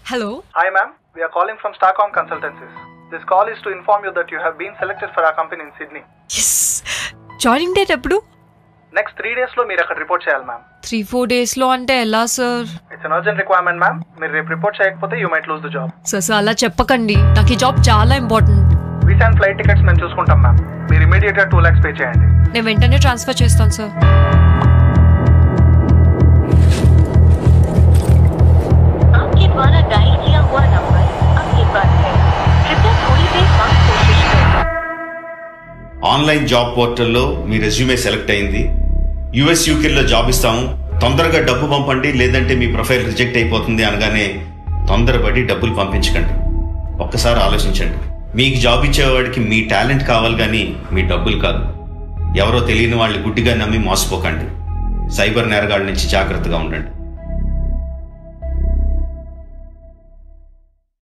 Hello Hi, ma'am. We are calling from Starcom Consultancies. This call is to inform you that you have been selected for our company in Sydney. Yes joining date ఎప్పుడు next three డేస్లో మీరు అక్కడ report చేయాలి ma'am three four డేస్లో అంటే ఎలా sir it's an urgent requirement ma'am మీరు రేపు రిపోర్ట్ చేయకపోతే you might lose the job sir sir అలా చెప్పకండి నాకు ఈ జాబ్ చాలా important visa and flight tickets మేము చూసుకుంటాం మ్యామ్ మీరు ఇమీడియట్గా టూ ల్యాక్స్ పే చేయండి నేను వెంటనే ట్రాన్స్ఫర్ చేస్తాను సార్ आपके द्वारा डायल किया हुआ नंबर आपके पास है कृपया थोड़ी देर बाद कोशिश करें ఆన్లైన్ జాబ్ పోర్టల్లో మీ రెజ్యూమే సెలెక్ట్ అయింది యుఎస్ యూకేలో జాబ్ ఇస్తాము తొందరగా డబ్బు పంపండి లేదంటే మీ ప్రొఫైల్ రిజెక్ట్ అయిపోతుంది అనగానే తొందరపడి డబ్బులు పంపించకండి ఒక్కసారి ఆలోచించండి మీకు జాబ్ ఇచ్చేవాడికి మీ టాలెంట్ కావాలి కానీ మీ డబ్బులు కాదు ఎవరో తెలియని వాళ్ళు గుడ్డిగా నమ్మి మోసపోకండి సైబర్ నేరగాళ్ళ నుంచి జాగ్రత్తగా ఉండండి